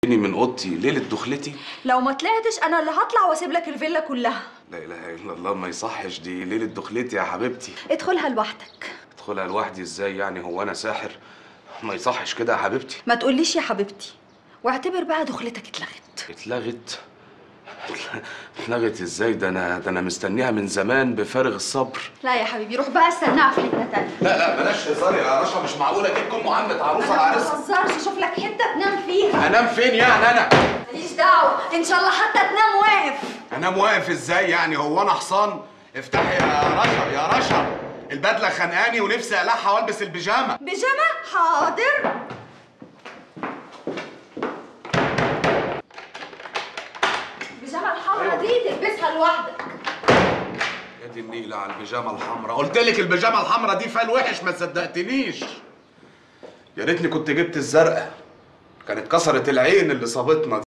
من اوضتي ليله دخلتي لو ما طلعتش انا اللي هطلع واسيب لك الفيلا كلها لا اله الا الله ما يصحش دي ليله دخلتي يا حبيبتي ادخلها لوحدك ادخلها لوحدي ازاي يعني هو انا ساحر ما يصحش كده يا حبيبتي ما تقوليش يا حبيبتي واعتبر بقى دخلتك اتلغت اتلغت اتلغت ازاي ده انا ده انا مستنيها من زمان بفارغ الصبر لا يا حبيبي روح بقى استناها في ليله تانية لا لا بلاش هزار يا رشا مش معقوله اجيب ام محمد عروسه انا ما العريس بهزرش شوف لك حته تنام فيها انام فين يعني انا ماليش دعوه ان شاء الله حتى تنام واقف انام واقف ازاي يعني هو انا حصان افتحي يا رشا يا رشا البدله خانقاني ونفسي اقلعها والبس البيجامه بيجامه حاضر البيجامه الحمراء دي تلبسها لوحدك يا دي النيلة على البيجامة الحمراء قلت لك البيجامة الحمراء دي فال وحش ما صدقتنيش يا ريتني كنت جبت الزرقاء كانت كسرت العين اللي صابتنا دي